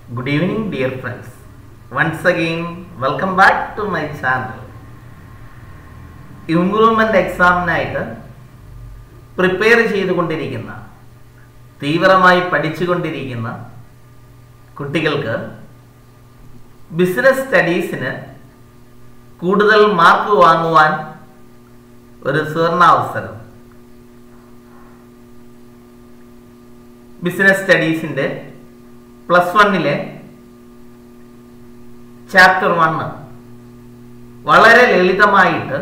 Good evening, dear friends. Once again, welcome back to my channel. Improvement എക്സാമിനായിട്ട് prepare ചെയ്തുകൊണ്ടിരിക്കുന്ന തീവ്രമായി പഠിച്ചുകൊണ്ടിരിക്കുന്ന കുട്ടികൾക്ക് ബിസിനസ് സ്റ്റഡീസിന് കൂടുതൽ മാർക്ക് വാങ്ങുവാൻ ഒരു സുവർണാവസരം ബിസിനസ് സ്റ്റഡീസിൻ്റെ പ്ലസ് വണ്ണിലെ ചാപ്റ്റർ വണ്ണ് വളരെ ലളിതമായിട്ട്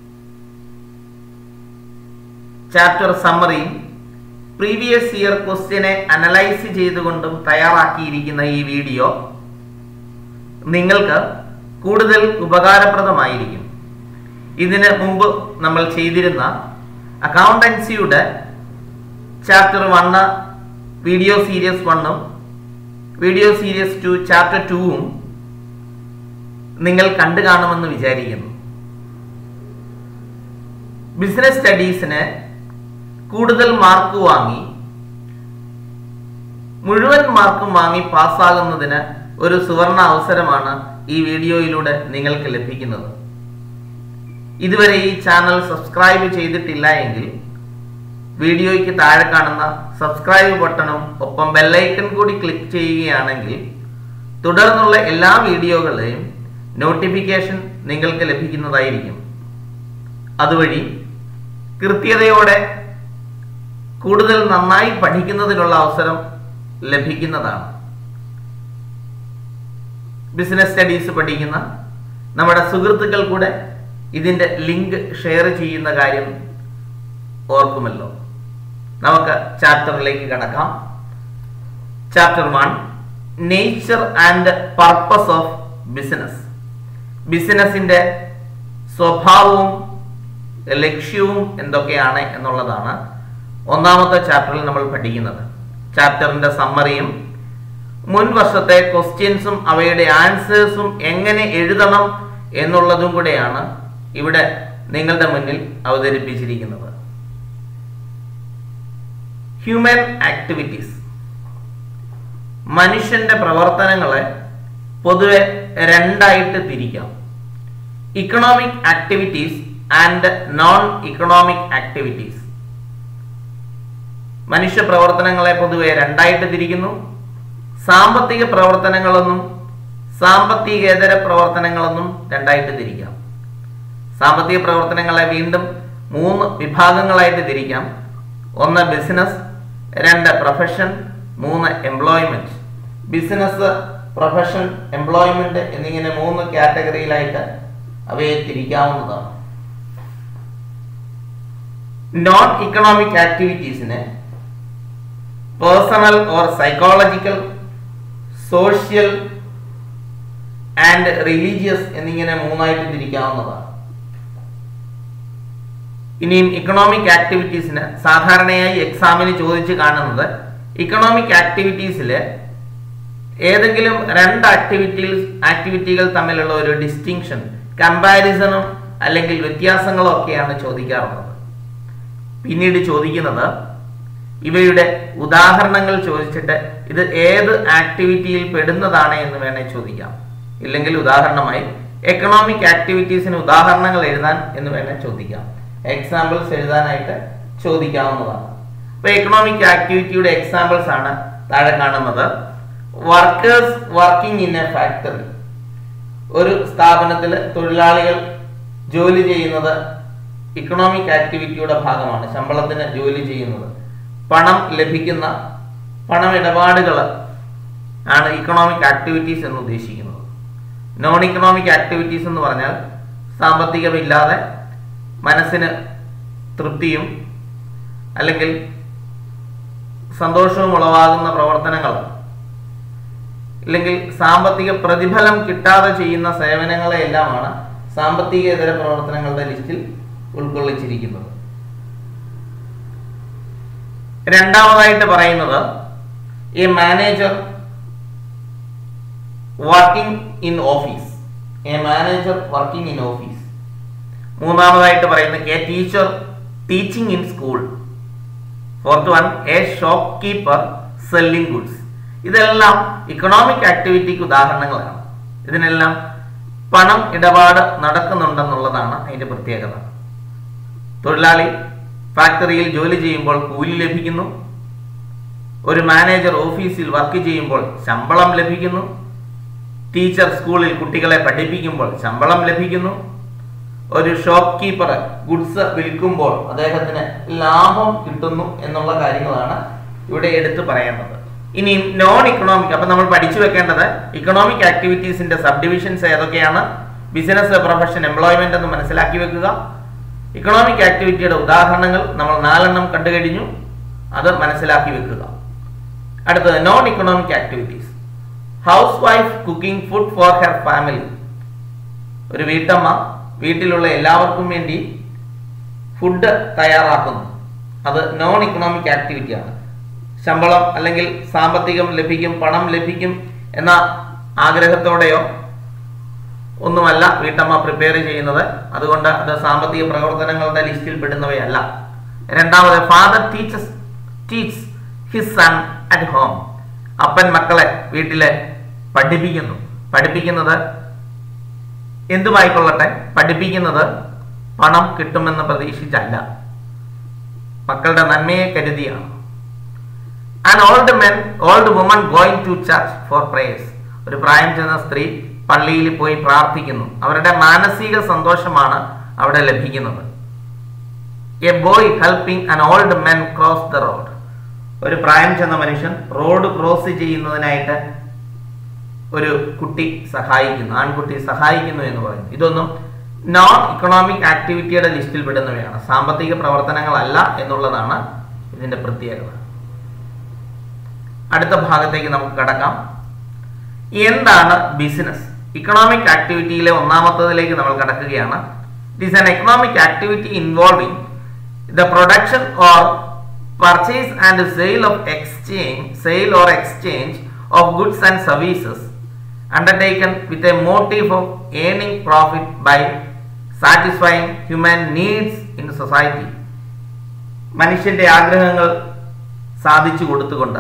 ചാപ്റ്റർ സമ്മറിയും പ്രീവിയസ് ഇയർ ക്വസ്റ്റ്യനെ അനലൈസ് ചെയ്തുകൊണ്ടും തയ്യാറാക്കിയിരിക്കുന്ന ഈ വീഡിയോ നിങ്ങൾക്ക് കൂടുതൽ ഉപകാരപ്രദമായിരിക്കും ഇതിന് മുമ്പ് നമ്മൾ ചെയ്തിരുന്ന അക്കൗണ്ടൻസിയുടെ ചാപ്റ്റർ വണ്ണ് വീഡിയോ സീരീസ് വണ്ണും വീഡിയോ സീരീസ് ടു ചാപ്റ്റർ ടൂവും നിങ്ങൾ കണ്ടു കാണുമെന്ന് വിചാരിക്കുന്നു ബിസിനസ് സ്റ്റഡീസിന് കൂടുതൽ മാർക്ക് വാങ്ങി മുഴുവൻ മാർക്കും വാങ്ങി പാസ്സാകുന്നതിന് ഒരു സുവർണ അവസരമാണ് ഈ വീഡിയോയിലൂടെ നിങ്ങൾക്ക് ലഭിക്കുന്നത് ഇതുവരെ ഈ ചാനൽ സബ്സ്ക്രൈബ് ചെയ്തിട്ടില്ല എങ്കിൽ വീഡിയോയ്ക്ക് താഴെ കാണുന്ന സബ്സ്ക്രൈബ് ബട്ടണും ഒപ്പം ബെല്ലൈക്കൺ കൂടി ക്ലിക്ക് ചെയ്യുകയാണെങ്കിൽ തുടർന്നുള്ള എല്ലാ വീഡിയോകളുടെയും നോട്ടിഫിക്കേഷൻ നിങ്ങൾക്ക് ലഭിക്കുന്നതായിരിക്കും അതുവഴി കൃത്യതയോടെ കൂടുതൽ നന്നായി പഠിക്കുന്നതിനുള്ള അവസരം ലഭിക്കുന്നതാണ് ബിസിനസ് സ്റ്റഡീസ് പഠിക്കുന്ന നമ്മുടെ സുഹൃത്തുക്കൾ കൂടെ ഇതിൻ്റെ ലിങ്ക് ഷെയർ ചെയ്യുന്ന കാര്യം ഓർക്കുമല്ലോ നമുക്ക് ചാപ്റ്ററിലേക്ക് കടക്കാം chapter one nature and purpose of business ബിസിനസിന്റെ സ്വഭാവവും ലക്ഷ്യവും എന്തൊക്കെയാണ് എന്നുള്ളതാണ് ഒന്നാമത്തെ ചാപ്റ്ററിൽ നമ്മൾ പഠിക്കുന്നത് ചാപ്റ്ററിന്റെ സമ്മറിയും മുൻ വർഷത്തെ ക്വസ്റ്റ്യൻസും അവയുടെ ആൻസേഴ്സും എങ്ങനെ എഴുതണം എന്നുള്ളതും കൂടെയാണ് ഇവിടെ നിങ്ങളുടെ മുന്നിൽ അവതരിപ്പിച്ചിരിക്കുന്നത് ഹ്യൂമൻ ആക്ടിവിറ്റീസ് മനുഷ്യന്റെ പ്രവർത്തനങ്ങളെ പൊതുവെ രണ്ടായിട്ട് തിരിക്കാം economic activities and non economic activities മനുഷ്യ പ്രവർത്തനങ്ങളെ പൊതുവെ രണ്ടായിട്ട് തിരിക്കുന്നു സാമ്പത്തിക പ്രവർത്തനങ്ങളെന്നും സാമ്പത്തികേതര പ്രവർത്തനങ്ങളെന്നും രണ്ടായിട്ട് തിരിക്കാം സാമ്പത്തിക പ്രവർത്തനങ്ങളെ വീണ്ടും മൂന്ന് വിഭാഗങ്ങളായിട്ട് തിരിക്കാം ഒന്ന് ബിസിനസ് രണ്ട് പ്രൊഫഷൻ മൂന്ന് എംപ്ലോയ്മെന്റ് ബിസിനസ് പ്രൊഫഷൻ എംപ്ലോയ്മെന്റ് എന്നിങ്ങനെ മൂന്ന് കാറ്റഗറിയിലായിട്ട് അവയെ തിരിക്കാവുന്നതാണ് നോൺ ഇക്കണോമിക് ആക്ടിവിറ്റീസിനെ personal or psychological social and religious എന്നിങ്ങനെ മൂന്നായിട്ട് തിരിക്കാവുന്നതാണ് ഇനിയും ഇക്കണോമിക് ആക്ടിവിറ്റീസിന് സാധാരണയായി എക്സാമിന് ചോദിച്ച് കാണുന്നത് ഇക്കണോമിക് ആക്ടിവിറ്റീസിൽ ഏതെങ്കിലും രണ്ട് ആക്ടിവിറ്റികൾ ആക്ടിവിറ്റികൾ തമ്മിലുള്ള ഒരു ഡിസ്റ്റിങ്ഷൻ കമ്പാരിസണും അല്ലെങ്കിൽ വ്യത്യാസങ്ങളും ഒക്കെയാണ് ചോദിക്കാറുള്ളത് പിന്നീട് ചോദിക്കുന്നത് ഇവയുടെ ഉദാഹരണങ്ങൾ ചോദിച്ചിട്ട് ഇത് ഏത് ആക്ടിവിറ്റിയിൽ പെടുന്നതാണ് എന്ന് വേണേൽ ചോദിക്കാം ഇല്ലെങ്കിൽ ഉദാഹരണമായി എക്കണോമിക് ആക്ടിവിറ്റീസിന് ഉദാഹരണങ്ങൾ എഴുതാൻ എന്ന് വേണേൽ ചോദിക്കാം എക്സാമ്പിൾസ് എഴുതാനായിട്ട് ചോദിക്കാവുന്നതാണ് അപ്പൊ എക്കണോമിക് ആക്ടിവിറ്റിയുടെ എക്സാമ്പിൾസ് ആണ് താഴെ കാണുന്നത് workers working in a factory ഒരു സ്ഥാപനത്തിൽ തൊഴിലാളികൾ ജോലി ചെയ്യുന്നത് ഇക്കണോമിക് ആക്ടിവിറ്റിയുടെ ഭാഗമാണ് ശമ്പളത്തിന് ജോലി ചെയ്യുന്നത് പണം ലഭിക്കുന്ന പണമിടപാടുകൾ ആണ് ഇക്കണോമിക് ആക്ടിവിറ്റീസ് എന്ന് ഉദ്ദേശിക്കുന്നത് നോൺ ഇക്കണോമിക് ആക്ടിവിറ്റീസ് എന്ന് പറഞ്ഞാൽ സാമ്പത്തികമില്ലാതെ മനസ്സിന് തൃപ്തിയും അല്ലെങ്കിൽ സന്തോഷവും ഉളവാകുന്ന പ്രവർത്തനങ്ങൾ അല്ലെങ്കിൽ സാമ്പത്തിക പ്രതിഫലം കിട്ടാതെ ചെയ്യുന്ന സേവനങ്ങളെ എല്ലാമാണ് സാമ്പത്തികേതര പ്രവർത്തനങ്ങളുടെ ലിസ്റ്റിൽ ഉൾക്കൊള്ളിച്ചിരിക്കുന്നത് രണ്ടാമതായിട്ട് പറയുന്നത് a manager working in office a manager working in office മൂന്നാമതായിട്ട് പറയുന്നത് a teacher teaching in school fourth one a shopkeeper selling goods ഇതെല്ലാം ഇക്കണോമിക് ആക്ടിവിറ്റിക്ക് ഉദാഹരണങ്ങളാണ് ഇതിനെല്ലാം പണം ഇടപാട് നടക്കുന്നുണ്ടെന്നുള്ളതാണ് അതിന്റെ പ്രത്യേകത തൊഴിലാളി ഫാക്ടറിയിൽ ജോലി ചെയ്യുമ്പോൾ കൂലി ലഭിക്കുന്നു ഒരു മാനേജർ ഓഫീസിൽ വർക്ക് ചെയ്യുമ്പോൾ ശമ്പളം ലഭിക്കുന്നു ടീച്ചർ സ്കൂളിൽ കുട്ടികളെ പഠിപ്പിക്കുമ്പോൾ ശമ്പളം ലഭിക്കുന്നു ഒരു ഷോപ്പ് കീപ്പർ ഗുഡ്സ് വിൽക്കുമ്പോൾ അദ്ദേഹത്തിന് ലാഭം കിട്ടുന്നു എന്നുള്ള കാര്യങ്ങളാണ് ഇവിടെ എടുത്തു പറയേണ്ടത് ഇനി നോൺ ഇക്കണോമിക് അപ്പൊ നമ്മൾ പഠിച്ചു വെക്കേണ്ടത് ഇക്കണോമിക് ആക്ടിവിറ്റീസിന്റെ സബ് ഡിവിഷൻസ് ഏതൊക്കെയാണ് ബിസിനസ് പ്രൊഫഷൻ എംപ്ലോയ്മെന്റ് എന്ന് മനസ്സിലാക്കി വെക്കുക ഇക്കണോമിക് ആക്ടിവിറ്റിയുടെ ഉദാഹരണങ്ങൾ നമ്മൾ നാലെണ്ണം കണ്ടു കഴിഞ്ഞു അത് മനസ്സിലാക്കി വെക്കുക അടുത്തത് non economic activities housewife cooking food for her family ഒരു വീട്ടമ്മ വീട്ടിലുള്ള എല്ലാവർക്കും വേണ്ടി ഫുഡ് തയ്യാറാക്കുന്നു അത് നോൺ ഇക്കണോമിക് ആക്ടിവിറ്റിയാണ് ശമ്പളം അല്ലെങ്കിൽ സാമ്പത്തികം ലഭിക്കും പണം ലഭിക്കും എന്ന ആഗ്രഹത്തോടെയോ ഒന്നുമല്ല വീട്ടമ്മ പ്രിപ്പയർ ചെയ്യുന്നത് അതുകൊണ്ട് അത് സാമ്പത്തിക പ്രവർത്തനങ്ങളുടെ ലിസ്റ്റിൽ പെടുന്നവയല്ല രണ്ടാമത് father teaches teach his son at home അപ്പൻ മക്കളെ വീട്ടിലെ പഠിപ്പിക്കുന്നു പഠിപ്പിക്കുന്നത് എന്തുമായിക്കൊള്ളട്ടെ പഠിപ്പിക്കുന്നത് പണം കിട്ടുമെന്ന് പ്രതീക്ഷിച്ചല്ല മക്കളുടെ നന്മയെ കരുതിയാണ് an old men old woman going to church for prayers ഒരു പ്രായം ചെന്ന സ്ത്രീ പള്ളിയിൽ പോയി പ്രാർത്ഥിക്കുന്നു അവരുടെ മാനസിക സന്തോഷമാണ് അവിടെ ലഭിക്കുന്നത് a boy helping an old men cross the road ഒരു പ്രായം ചെന്ന മനുഷ്യൻ റോഡ് ക്രോസ് ചെയ്യുന്നതിനായിട്ട് ഒരു കുട്ടി സഹായിക്കുന്നു ആൺകുട്ടി സഹായിക്കുന്നു എന്ന് പറയുന്നു ഇതൊന്നും നോൺ ഇക്കണോമിക് ആക്ടിവിറ്റിയുടെ ലിസ്റ്റിൽ പെടുന്നവയാണ് സാമ്പത്തിക പ്രവർത്തനങ്ങളല്ല എന്നുള്ളതാണ് ഇതിന്റെ പ്രത്യേകത അടുത്ത ഭാഗത്തേക്ക് നമുക്ക് കടക്കാം എന്താണ് ബിസിനസ് ഇക്കണോമിക് ആക്ടിവിറ്റിയിലെ ഒന്നാമത്തതിലേക്ക് നമ്മൾ കടക്കുകയാണ് it is an economic activity involving the production or purchase and sale of exchange sale or exchange of goods and services undertaken with a motive of earning profit by satisfying human needs in society മനുഷ്യന്റെ ആഗ്രഹങ്ങൾ സാധിച്ചു കൊടുത്തുകൊണ്ട്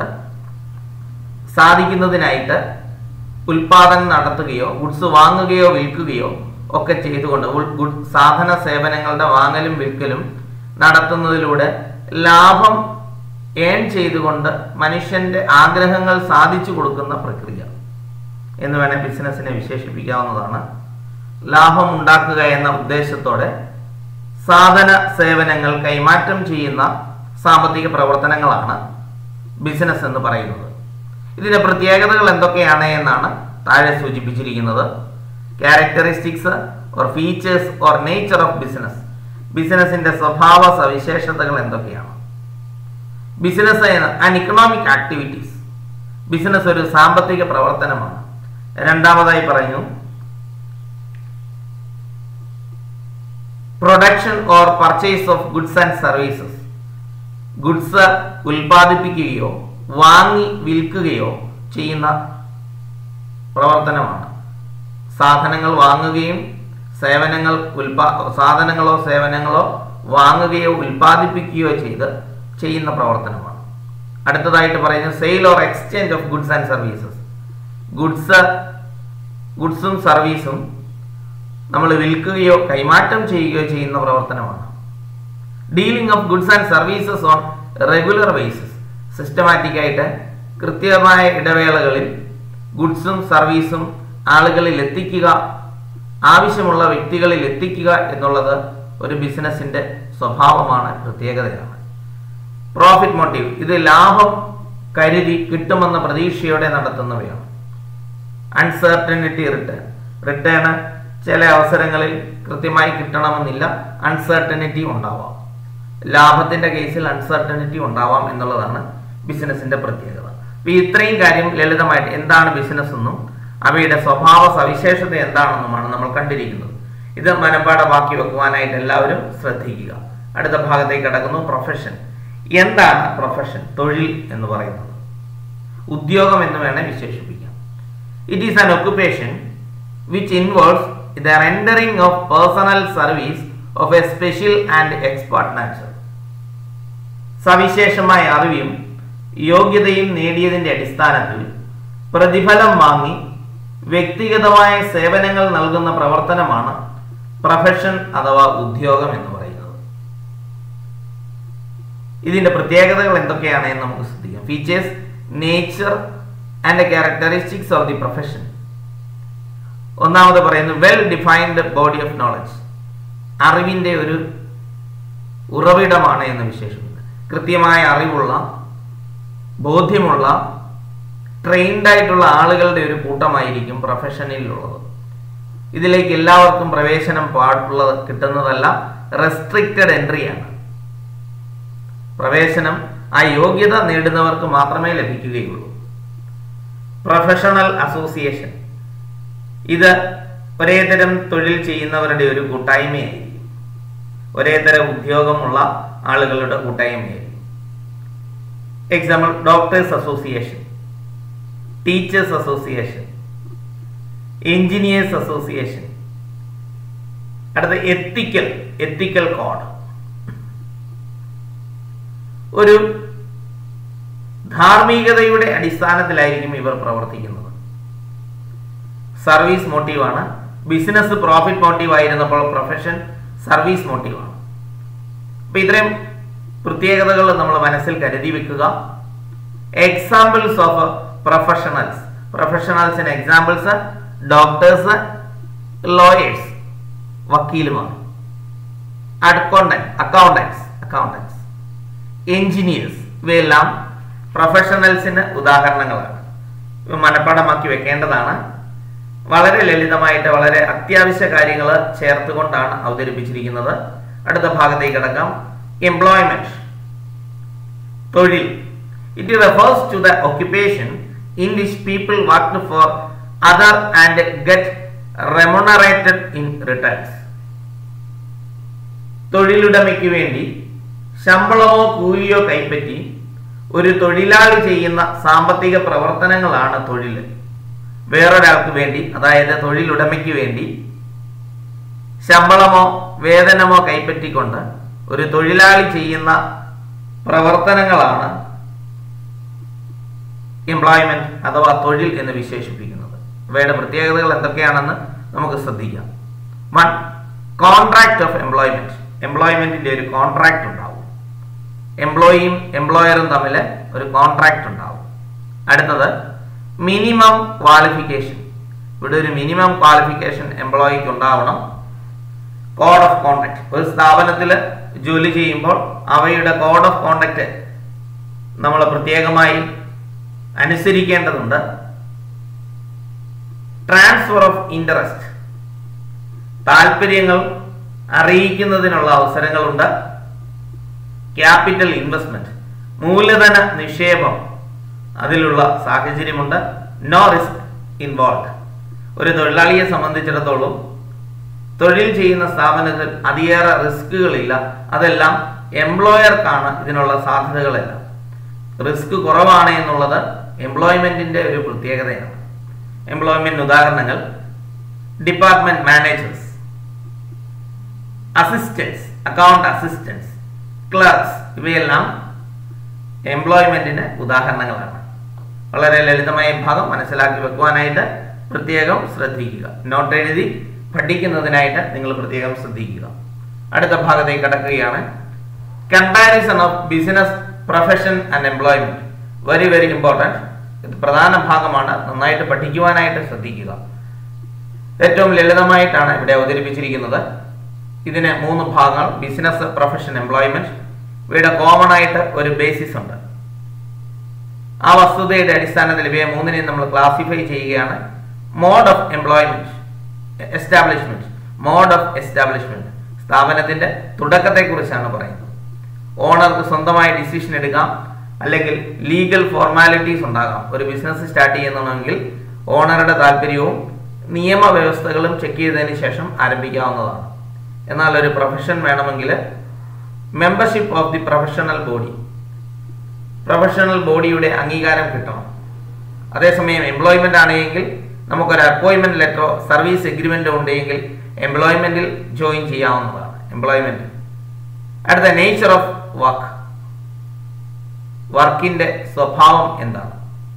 സാധിക്കുന്നതിനായിട്ട് ഉൽപാദനം നടത്തുകയോ goods വാങ്ങുകയോ വിൽക്കുകയോ ഒക്കെ ചെയ്തുകൊണ്ട് ഉൾ- ഗുഡ് സാധന സേവനങ്ങളുടെ വാങ്ങലും വിൽക്കലും നടത്തുന്നതിലൂടെ ലാഭം ഏൺ ചെയ്തുകൊണ്ട് മനുഷ്യന്റെ ആഗ്രഹങ്ങൾ സാധിച്ചു കൊടുക്കുന്ന പ്രക്രിയ എന്ന് വേണേൽ ബിസിനസ്സിനെ വിശേഷിപ്പിക്കാവുന്നതാണ് ലാഭം ഉണ്ടാക്കുക എന്ന ഉദ്ദേശത്തോടെ സാധന സേവനങ്ങൾ കൈമാറ്റം ചെയ്യുന്ന സാമ്പത്തിക പ്രവർത്തനങ്ങളാണ് ബിസിനസ് എന്ന് പറയുന്നത് ഇതിന്റെ പ്രത്യേകതകൾ എന്തൊക്കെയാണ് എന്നാണ് താഴെ സൂചിപ്പിച്ചിരിക്കുന്നത് characteristics or features or nature of business ബിസിനസിന്റെ സ്വഭാവ സവിശേഷതകൾ എന്തൊക്കെയാണ് business and economic activities business ഒരു സാമ്പത്തിക പ്രവർത്തനമാണ് രണ്ടാമതായി പറഞ്ഞു production or purchase of goods and services goods ഉൽപ്പാദിപ്പിക്കുകയോ വാങ്ങി വിൽക്കുകയോ ചെയ്യുന്ന പ്രവർത്തനമാണ് സാധനങ്ങൾ വാങ്ങുകയും സേവനങ്ങൾ ഉൽപാ സാധനങ്ങളോ സേവനങ്ങളോ വാങ്ങുകയോ ഉൽപ്പാദിപ്പിക്കുകയോ ചെയ്ത് ചെയ്യുന്ന പ്രവർത്തനമാണ് അടുത്തതായിട്ട് പറയുന്നത് sale or exchange of goods and services goods ഗുഡ്സും സർവീസും നമ്മൾ വിൽക്കുകയോ കൈമാറ്റം ചെയ്യുകയോ ചെയ്യുന്ന പ്രവർത്തനമാണ് dealing of goods and services on regular basis systematic ആയിട്ട് കൃത്യമായ ഇടവേളകളിൽ ഗുഡ്സും സർവീസും ആളുകളിൽ എത്തിക്കുക ആവശ്യമുള്ള വ്യക്തികളിൽ എത്തിക്കുക എന്നുള്ളത് ഒരു ബിസിനസിന്റെ സ്വഭാവമാണ് പ്രത്യേകതയാണ് പ്രോഫിറ്റ് മോട്ടീവ് ഇത് ലാഭം കരുതി കിട്ടുമെന്ന പ്രതീക്ഷയോടെ നടത്തുന്നവയാണ് അൺസർട്ടനിറ്റി റിട്ടേൺ റിട്ടേൺ ചില അവസരങ്ങളിൽ കൃത്യമായി കിട്ടണമെന്നില്ല അൺസർട്ടനിറ്റി ഉണ്ടാവാം ലാഭത്തിന്റെ കേസിൽ അൺസർട്ടനിറ്റി ഉണ്ടാവാം എന്നുള്ളതാണ് ബിസിനസിന്റെ പ്രത്യേകത അപ്പൊ ഇത്രയും കാര്യം ലളിതമായിട്ട് എന്താണ് ബിസിനസ് എന്നും അവയുടെ സ്വഭാവ സവിശേഷത എന്താണെന്നുമാണ് നമ്മൾ കണ്ടിരിക്കുന്നത് ഇത് മനപ്പാടമാക്കി വെക്കുവാനായിട്ട് എല്ലാവരും ശ്രദ്ധിക്കുക അടുത്ത ഭാഗത്തേക്ക് കടക്കുന്നു പ്രൊഫഷൻ എന്താണ് പ്രൊഫഷൻ തൊഴിൽ എന്ന് പറയുന്നത് ഉദ്യോഗം എന്ന് വേണേൽ വിശേഷിപ്പിക്കാം it is an occupation which involves the rendering of personal service of a special and expert nature സവിശേഷമായ അറിവും യോഗ്യതയും നേടിയതിന്റെ അടിസ്ഥാനത്തിൽ പ്രതിഫലം വാങ്ങി വ്യക്തിഗതമായ സേവനങ്ങൾ നൽകുന്ന പ്രവർത്തനമാണ് പ്രൊഫഷൻ അഥവാ ഉദ്യോഗം എന്ന് പറയുന്നത് ഇതിന്റെ പ്രത്യേകതകൾ എന്തൊക്കെയാണ് എന്ന് നമുക്ക് ശ്രദ്ധിക്കാം features nature and characteristics of the profession ഒന്നാമത് പറയുന്നത് well defined body of knowledge അറിവിന്റെ ഒരു ഉറവിടമാണ് എന്ന് വിശേഷിപ്പിക്കുന്നത് കൃത്യമായ അറിവുള്ള ബോധ്യമുള്ള ട്രെയിൻഡ് ആയിട്ടുള്ള ആളുകളുടെ ഒരു കൂട്ടമായിരിക്കും പ്രൊഫഷനിലുള്ളത് ഇതിലേക്ക് എല്ലാവർക്കും പ്രവേശനം പാടുള്ളത് കിട്ടുന്നതല്ല റെസ്ട്രിക്റ്റഡ് എൻട്രിയാണ് പ്രവേശനം ആ യോഗ്യത നേടുന്നവർക്ക് മാത്രമേ ലഭിക്കുകയുള്ളൂ പ്രൊഫഷണൽ അസോസിയേഷൻ ഇത് ഒരേ തരം തൊഴിൽ ചെയ്യുന്നവരുടെ ഒരു കൂട്ടായ്മയായിരിക്കും ഒരേ തരം ഉദ്യോഗമുള്ള ആളുകളുടെ കൂട്ടായ്മയായിരിക്കും example doctors association teachers association engineers association അടുത്ത എത്തിക്കൽ എത്തിക്കൽ കോഡ് ഒരു ധാർമ്മികതയുടെ അടിസ്ഥാനത്തിലായിരിക്കും ഇവർ പ്രവർത്തിക്കുന്നത് സർവീസ് മോട്ടീവാണ് ബിസിനസ് പ്രോഫിറ്റ് മോട്ടീവ് ആയിരുന്നപ്പോൾ പ്രൊഫഷൻ സർവീസ് മോട്ടീവാണ് അപ്പൊ ഇത്രയും പ്രത്യേകതകൾ നമ്മൾ മനസ്സിൽ കരുതി വെക്കുക എക്സാമ്പിൾസ് ഓഫ് പ്രൊഫഷണൽസ് പ്രൊഫഷണൽസിന് എക്സാമ്പിൾസ് ഡോക്ടേഴ്സ് ലോയേഴ്സ് വക്കീലുമാർ അക്കൗണ്ടന്റ് അക്കൗണ്ടൻസ് അക്കൗണ്ടൻസ് എഞ്ചിനീയേഴ്സ് ഇവയെല്ലാം പ്രൊഫഷണൽസിന് ഉദാഹരണങ്ങളാണ് ഇവ മനഃപ്പാടമാക്കി വെക്കേണ്ടതാണ് വളരെ ലളിതമായിട്ട് വളരെ അത്യാവശ്യ കാര്യങ്ങൾ ചേർത്തുകൊണ്ടാണ് അവതരിപ്പിച്ചിരിക്കുന്നത് അടുത്ത ഭാഗത്തേക്ക് കിടക്കാം എംപ്ലോയ്മെന്റ് തൊഴിൽ it refers to the occupation in which people work for other and get remunerated in returns തൊഴിലുടമയ്ക്ക് വേണ്ടി ശമ്പളമോ കൂലിയോ കൈപ്പറ്റി ഒരു തൊഴിലാളി ചെയ്യുന്ന സാമ്പത്തിക പ്രവർത്തനങ്ങളാണ് തൊഴിൽ വേറൊരാൾക്ക് വേണ്ടി അതായത് തൊഴിലുടമയ്ക്ക് വേണ്ടി ശമ്പളമോ വേതനമോ കൈപ്പറ്റിക്കൊണ്ട് ഒരു തൊഴിലാളി ചെയ്യുന്ന പ്രവർത്തനങ്ങളാണ് എംപ്ലോയ്മെന്റ് അഥവാ തൊഴിൽ എന്ന് വിശേഷിപ്പിക്കുന്നത് ഇവയുടെ പ്രത്യേകതകൾ എന്തൊക്കെയാണെന്ന് നമുക്ക് ശ്രദ്ധിക്കാം വൺ കോൺട്രാക്ട് ഓഫ് എംപ്ലോയ്മെന്റ് എംപ്ലോയ്മെന്റിന്റെ ഒരു കോൺട്രാക്ട് ഉണ്ടാവും എംപ്ലോയിയും എംപ്ലോയറും തമ്മിൽ ഒരു കോൺട്രാക്ട് ഉണ്ടാവും അടുത്തത് മിനിമം ക്വാളിഫിക്കേഷൻ ഇവിടെ ഒരു മിനിമം ക്വാളിഫിക്കേഷൻ എംപ്ലോയിക്ക് ഉണ്ടാവണം കോഡ് ഓഫ് കോണ്ടാക്ട് ഒരു സ്ഥാപനത്തിൽ ജോലി ചെയ്യുമ്പോൾ അവയുടെ കോഡ് ഓഫ് കോണ്ടാക്ട് നമ്മൾ പ്രത്യേകമായി അനുസരിക്കേണ്ടതുണ്ട് ട്രാൻസ്ഫർ ഓഫ് ഇൻട്രസ്റ്റ് താല്പര്യങ്ങൾ അറിയിക്കുന്നതിനുള്ള അവസരങ്ങളുണ്ട് ക്യാപിറ്റൽ ഇൻവെസ്റ്റ്മെന്റ് മൂലധന നിക്ഷേപം അതിലുള്ള സാഹചര്യമുണ്ട് നോ റിസ്ക് ഇൻവോൾവ് ഒരു തൊഴിലാളിയെ സംബന്ധിച്ചിടത്തോളം തൊഴിൽ ചെയ്യുന്ന സ്ഥാപനത്തിൽ അതിയേറെ റിസ്കുകളില്ല അതെല്ലാം എംപ്ലോയർക്കാണ് ഇതിനുള്ള സാധ്യതകളെല്ലാം റിസ്ക് കുറവാണ് എന്നുള്ളത് എംപ്ലോയ്മെന്റിന്റെ ഒരു പ്രത്യേകതയാണ് എംപ്ലോയ്മെന്റ് ഉദാഹരണങ്ങൾ department managers assistants account assistants clerks ഇവയെല്ലാം എംപ്ലോയ്മെന്റിന് ഉദാഹരണങ്ങളാണ് വളരെ ലളിതമായ ഭാഗം മനസ്സിലാക്കി വെക്കുവാനായിട്ട് പ്രത്യേകം ശ്രദ്ധിക്കുക നോട്ട് എഴുതി പഠിക്കുന്നതിനായിട്ട് നിങ്ങൾ പ്രത്യേകം ശ്രദ്ധിക്കുക അടുത്ത ഭാഗത്തേക്ക് കടക്കുകയാണ് comparison of business profession and employment very very important ഇത് പ്രധാന ഭാഗമാണ് നന്നായിട്ട് പഠിക്കുവാനായിട്ട് ശ്രദ്ധിക്കുക ഏറ്റവും ലളിതമായിട്ടാണ് ഇവിടെ അവതരിപ്പിച്ചിരിക്കുന്നത് ഇതിന് മൂന്ന് ഭാഗങ്ങൾ ബിസിനസ് പ്രൊഫഷൻ എംപ്ലോയ്മെന്റ് ഇവയുടെ കോമൺ ആയിട്ട് ഒരു ബേസിസ് ഉണ്ട് ആ വസ്തുതയുടെ അടിസ്ഥാനത്തിൽ ഇവയെ മൂന്നിനെയും നമ്മൾ ക്ലാസിഫൈ ചെയ്യുകയാണ് mode of employment establishment mode of establishment സ്ഥാപനത്തിന്റെ തുടക്കത്തെക്കുറിച്ചാണ് പറയുന്നത് ഓണർക്ക് സ്വന്തമായി ഡിസിഷൻ എടുക്കാം അല്ലെങ്കിൽ ലീഗൽ ഫോർമാലിറ്റീസ് ഉണ്ടാകാം ഒരു ബിസിനസ് സ്റ്റാർട്ട് ചെയ്യുന്നതെങ്കിൽ ഓണറുടെ താല്പര്യവും നിയമവ്യവസ്ഥകളും ചെക്ക് ചെയ്തതിന് ശേഷം ആരംഭിക്കാവുന്നതാണ് എന്നാൽ ഒരു പ്രൊഫഷൻ വേണമെങ്കിൽ membership of the professional body professional ബോഡിയുടെ അംഗീകാരം കിട്ടണം അതേസമയം എംപ്ലോയ്മെന്റ് ആണെങ്കിൽ നമുക്കൊരു അപ്പോയിന്റ്മെന്റ് ലെറ്ററോ സർവീസ് എഗ്രിമെന്റോ ഉണ്ടെങ്കിൽ എംപ്ലോയ്മെന്റിൽ ജോയിൻ ചെയ്യാവുന്നതാണ് എംപ്ലോയ്മെന്റ് അടുത്ത നേച്ചർ ഓഫ് വർക്ക് വർക്കിന്റെ സ്വഭാവം എന്താണ്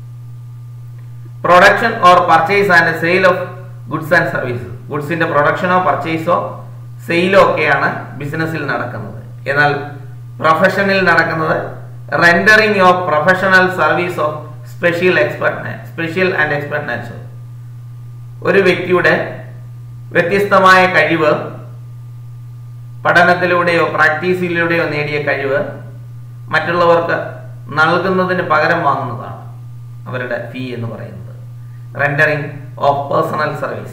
production or purchase and sale of goods and services ഗുഡ്സിന്റെ പ്രൊഡക്ഷനോ പർച്ചേസോ സെയിലോ ഒക്കെയാണ് ബിസിനസ്സിൽ നടക്കുന്നത് എന്നാൽ പ്രൊഫഷനിൽ നടക്കുന്നത് rendering of professional service of special expert special and expert nature ഒരു വ്യക്തിയുടെ വ്യത്യസ്തമായ കഴിവ് പഠനത്തിലൂടെയോ പ്രാക്ടീസിലൂടെയോ നേടിയ കഴിവ് മറ്റുള്ളവർക്ക് നൽകുന്നതിന് പകരം വാങ്ങുന്നതാണ് അവരുടെ ഫീ എന്ന് പറയുന്നത് റെൻഡറിങ് ഓഫ് പേഴ്സണൽ സർവീസ്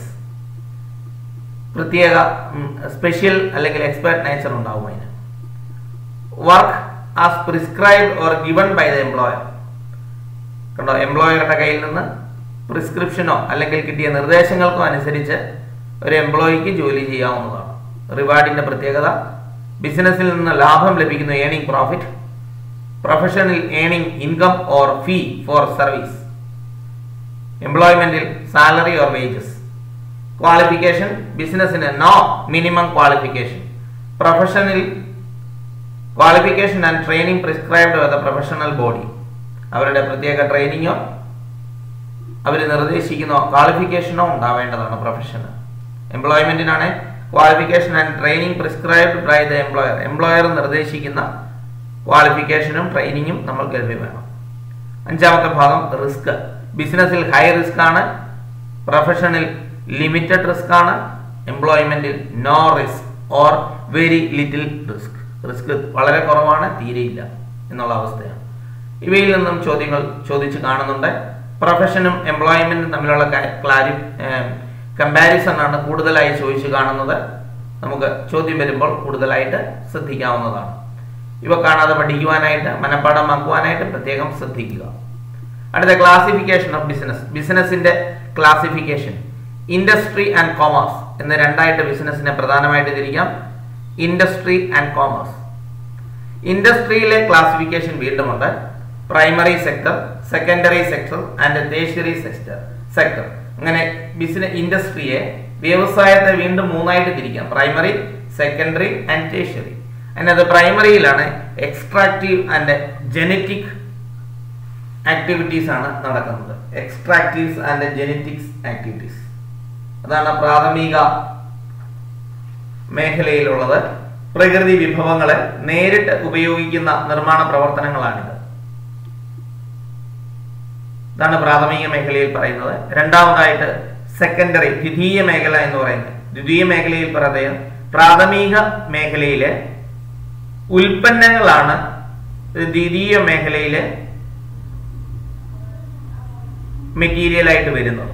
പ്രത്യേക സ്പെഷ്യൽ അല്ലെങ്കിൽ എക്സ്പെർട്ട് നേച്ചർ ഉണ്ടാവും അതിന് work as prescribed or given by the employer കണ്ടോ എംപ്ലോയറുടെ കയ്യിൽ നിന്ന് പ്രിസ്ക്രിപ്ഷനോ അല്ലെങ്കിൽ കിട്ടിയ നിർദ്ദേശങ്ങൾക്കോ അനുസരിച്ച് ഒരു എംപ്ലോയിക്ക് ജോലി ചെയ്യാവുന്നതാണ് റിവാർഡിന്റെ പ്രത്യേകത ബിസിനസ്സിൽ നിന്ന് ലാഭം ലഭിക്കുന്ന earning profit professional earning income or fee for service എംപ്ലോയ്മെന്റിൽ സാലറി ഓർ വേജസ് ക്വാളിഫിക്കേഷൻ ബിസിനസ്സിന് no minimum qualification professional qualification and training prescribed by the professional body അവരുടെ പ്രത്യേക ട്രെയിനിങ്ങോ അവർ നിർദ്ദേശിക്കുന്ന ക്വാളിഫിക്കേഷനോ ഉണ്ടാവേണ്ടതാണ് പ്രൊഫഷന് എംപ്ലോയ്മെന്റിനാണ് qualification and training prescribed by the employer employer നിർദ്ദേശിക്കുന്ന ക്വാളിഫിക്കേഷനും ട്രെയിനിങ്ങും നമ്മൾക്ക് ലഭ്യമാണ് അഞ്ചാമത്തെ ഭാഗം റിസ്ക് ബിസിനസ്സിൽ ഹൈ റിസ്ക് ആണ് പ്രൊഫഷണൽ ലിമിറ്റഡ് റിസ്ക് ആണ് എംപ്ലോയ്മെന്റിൽ no risk or very little risk risk വളരെ കുറവാണ് തീരെയില്ല എന്നുള്ള അവസ്ഥയാണ് ഇവയിൽ നിന്നും ചോദ്യങ്ങൾ ചോദിച്ച് കാണുന്നുണ്ട് പ്രൊഫഷനും എംപ്ലോയ്മെന്റും തമ്മിലുള്ള ക്ലാരി കമ്പാരിസൺ ആണ് കൂടുതലായി ചോദിച്ചു കാണുന്നത് നമുക്ക് ചോദ്യം വരുമ്പോൾ കൂടുതലായിട്ട് ശ്രദ്ധിക്കാവുന്നതാണ് ഇവ കാണാതെ പഠിക്കുവാനായിട്ട് മനഃപ്പാഠമാക്കുവാനായിട്ട് പ്രത്യേകം ശ്രദ്ധിക്കുക അടുത്ത ക്ലാസിഫിക്കേഷൻ ഓഫ് ബിസിനസ് ബിസിനസിന്റെ ക്ലാസിഫിക്കേഷൻ ഇൻഡസ്ട്രി ആൻഡ് കോമേഴ്സ് എന്ന രണ്ടായിട്ട് ബിസിനസ്സിനെ പ്രധാനമായിട്ട് തിരിക്കാം ഇൻഡസ്ട്രി ആൻഡ് കോമേഴ്സ് ഇൻഡസ്ട്രിയിലെ ക്ലാസിഫിക്കേഷൻ വീണ്ടുമുണ്ട് primary sector secondary sector and tertiary sector sector അങ്ങനെ ബിസിനസ് ഇൻഡസ്ട്രിയെ വ്യവസായത്തെ വീണ്ടും മൂന്നായിട്ട് തിരിക്കാം പ്രൈമറി സെക്കൻഡറി ആൻഡ് ടേഷ്യറി അതിനകത്ത് പ്രൈമറിയിലാണ് എക്സ്ട്രാക്റ്റീവ് ആൻഡ് ജനറ്റിക് ആക്ടിവിറ്റീസ് ആണ് നടക്കുന്നത് എക്സ്ട്രാക്റ്റീവ്സ് ആൻഡ് ജനറ്റിക്സ് ആക്ടിവിറ്റീസ് അതാണ് പ്രാഥമിക മേഖലയിലുള്ളത് പ്രകൃതി വിഭവങ്ങളെ നേരിട്ട് ഉപയോഗിക്കുന്ന നിർമ്മാണ പ്രവർത്തനങ്ങളാണിത് ഇതാണ് പ്രാഥമിക മേഖലയിൽ പറയുന്നത് രണ്ടാമതായിട്ട് സെക്കൻഡറി ദ്വിതീയ മേഖല എന്ന് പറയുന്നത് ദ്വിതീയ മേഖലയിൽ പറയുന്നത് പ്രാഥമിക മേഖലയിലെ ഉൽപ്പന്നങ്ങളാണ് ദ്വിതീയ മേഖലയിലെ മെറ്റീരിയൽ ആയിട്ട് വരുന്നത്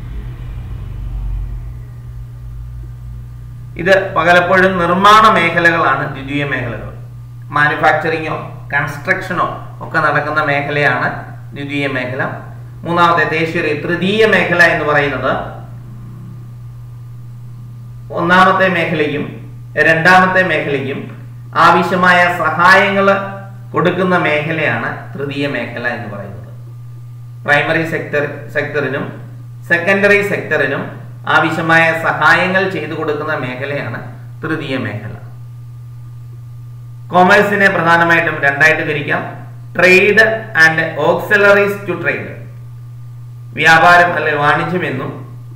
ഇത് പകലപ്പോഴും നിർമ്മാണ മേഖലകളാണ് ദ്വിതീയ മേഖലകൾ മാനുഫാക്ചറിങ്ങോ കൺസ്ട്രക്ഷനോ ഒക്കെ നടക്കുന്ന മേഖലയാണ് ദ്വിതീയ മേഖല മൂന്നാമത്തെ ദേശീയ തൃതീയ മേഖല എന്ന് പറയുന്നത് ഒന്നാമത്തെ മേഖലയ്ക്കും രണ്ടാമത്തെ മേഖലയ്ക്കും ആവശ്യമായ സഹായങ്ങൾ കൊടുക്കുന്ന മേഖലയാണ് തൃതീയ മേഖല എന്ന് പറയുന്നത് പ്രൈമറി സെക്ടർ സെക്ടറിനും സെക്കൻഡറി സെക്ടറിനും ആവശ്യമായ സഹായങ്ങൾ ചെയ്തു കൊടുക്കുന്ന മേഖലയാണ് തൃതീയ മേഖല കൊമേഴ്സിനെ പ്രധാനമായിട്ടും രണ്ടായിട്ട് തിരിക്കാം trade and auxiliaries to trade വ്യാപാരം അല്ലെങ്കിൽ വാണിജ്യം എന്നും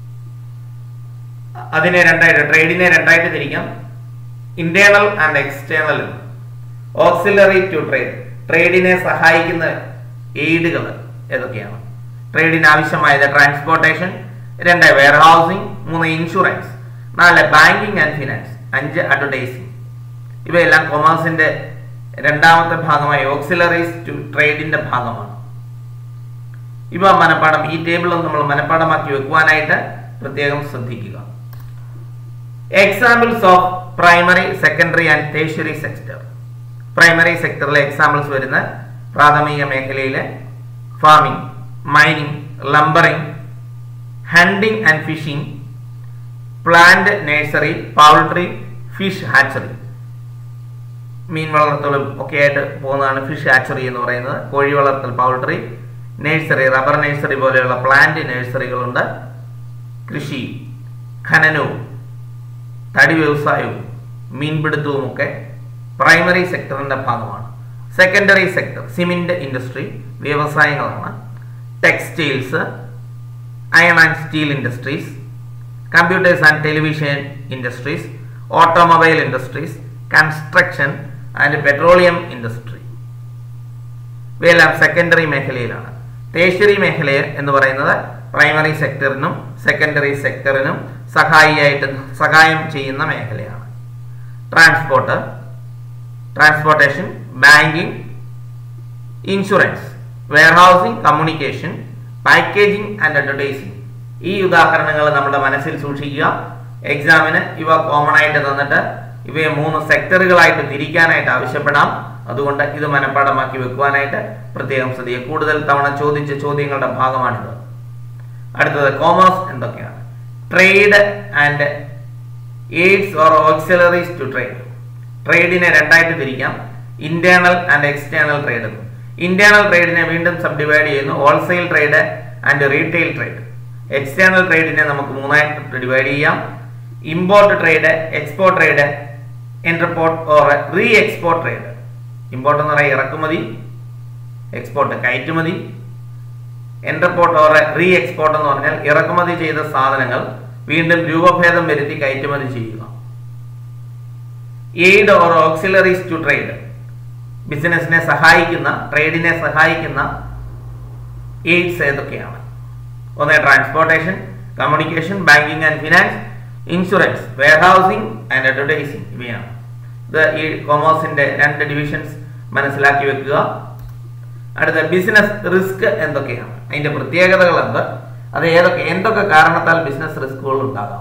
അതിനെ രണ്ടായിട്ട് ട്രേഡിനെ രണ്ടായിട്ട് തിരിക്കാം internal and external auxiliary to trade ട്രേഡിനെ സഹായിക്കുന്ന എയ്ഡുകൾ ഏതൊക്കെയാണ് ട്രേഡിന് ആവശ്യമായത് ട്രാൻസ്പോർട്ടേഷൻ രണ്ട് വെയർ ഹൗസിംഗ് മൂന്ന് ഇൻഷുറൻസ് നാല് ബാങ്കിങ് ആൻഡ് ഫിനാൻസ് അഞ്ച് അഡ്വർടൈസിംഗ് ഇവയെല്ലാം കൊമേഴ്സിന്റെ രണ്ടാമത്തെ ഭാഗമായ ഓക്സിലറീസ് ടു ട്രേഡിന്റെ ഭാഗമാണ് ഇവ മനപ്പാടം ഈ ടേബിളും നമ്മൾ മനപ്പാടമാക്കി വെക്കുവാനായിട്ട് പ്രത്യേകം ശ്രദ്ധിക്കുക examples of primary secondary and tertiary sector primary സെക്ടറിലെ എക്സാമ്പിൾസ് വരുന്ന പ്രാഥമിക മേഖലയിലെ farming mining lumbering hunting and fishing plant nursery poultry fish hatchery മീൻ വളർത്തലും ഒക്കെ ആയിട്ട് പോകുന്നതാണ് ഫിഷ് ഹാച്ചറി എന്ന് പറയുന്നത് കോഴി വളർത്തൽ പൗൾട്രി നഴ്സറി റബ്ബർ നഴ്സറി പോലെയുള്ള പ്ലാന്റ് നഴ്സറികളുണ്ട് കൃഷി ഖനനവും തടി വ്യവസായവും മീൻപിടുത്തവും ഒക്കെ പ്രൈമറി സെക്ടറിന്റെ ഭാഗമാണ് സെക്കൻഡറി സെക്ടർ സിമെന്റ് ഇൻഡസ്ട്രി വ്യവസായങ്ങളാണ് textiles iron and steel industries computers and television industries automobile industries construction and petroleum industry ഇവയെല്ലാം സെക്കൻഡറി മേഖലയിലാണ് ടേഷ്യറി മേഖല എന്ന് പറയുന്നത് പ്രൈമറി സെക്ടറിനും സെക്കൻഡറി സെക്ടറിനും സഹായിയായിട്ട് സഹായം ചെയ്യുന്ന മേഖലയാണ് transport transportation banking insurance warehousing communication packaging and advertising ഈ ഉദാഹരണങ്ങൾ നമ്മുടെ മനസ്സിൽ സൂക്ഷിക്കുക എക്സാമിന് ഇവ കോമൺ ആയിട്ട് തന്നിട്ട് ഇവയെ മൂന്ന് സെക്ടറുകളായിട്ട് തിരിക്കാനായിട്ട് ആവശ്യപ്പെടാം അതുകൊണ്ട് ഇത് മനഃപ്പാടമാക്കി വെക്കുവാനായിട്ട് പ്രത്യേകം ശ്രദ്ധിക്കുക കൂടുതൽ തവണ ചോദിച്ച ചോദ്യങ്ങളുടെ ഭാഗമാണിത് അടുത്തത് കോമേഴ്സ് എന്തൊക്കെയാണ് trade and aids or auxiliaries to trade ട്രേഡിനെ രണ്ടായിട്ട് തിരിക്കാം internal and external trade internal ട്രേഡിനെ വീണ്ടും സബ് ഡിവൈഡ് ചെയ്യുന്നു wholesale trade and retail trade external ട്രേഡിനെ നമുക്ക് മൂന്നായിട്ട് ഡിവൈഡ് ചെയ്യാം import trade export trade entrepot or re export trade import എന്ന് പറയുക ഇറക്കുമതി എക്സ്പോർട്ട് കയറ്റുമതി എന്റർപോർട്ട് ഓർ റീ എക്സ്പോർട്ട് എന്ന് പറഞ്ഞാൽ ഇറക്കുമതി ചെയ്ത സാധനങ്ങൾ വീണ്ടും രൂപഭേദം വരുത്തി കയറ്റുമതി ചെയ്യുക aid or auxiliaries to trade ബിസിനസിനെ സഹായിക്കുന്ന ട്രേഡിനെ സഹായിക്കുന്ന എയ്ഡ്സ് ഏതൊക്കെയാണ് ഒന്ന് transportation communication banking and finance insurance warehousing and advertising ഇവയാണ് ഇത് ഈ കൊമേഴ്സിന്റെ രണ്ട് ഡിവിഷൻസ് മനസ്സിലാക്കി വെക്കുക അടുത്ത ബിസിനസ് റിസ്ക് എന്തൊക്കെയാണ് അതിന്റെ പ്രത്യേകതകൾ എന്ത് അത് ഏതൊക്കെ എന്തൊക്കെ കാരണത്താൽ ബിസിനസ് റിസ്കുകൾ ഉണ്ടാകാം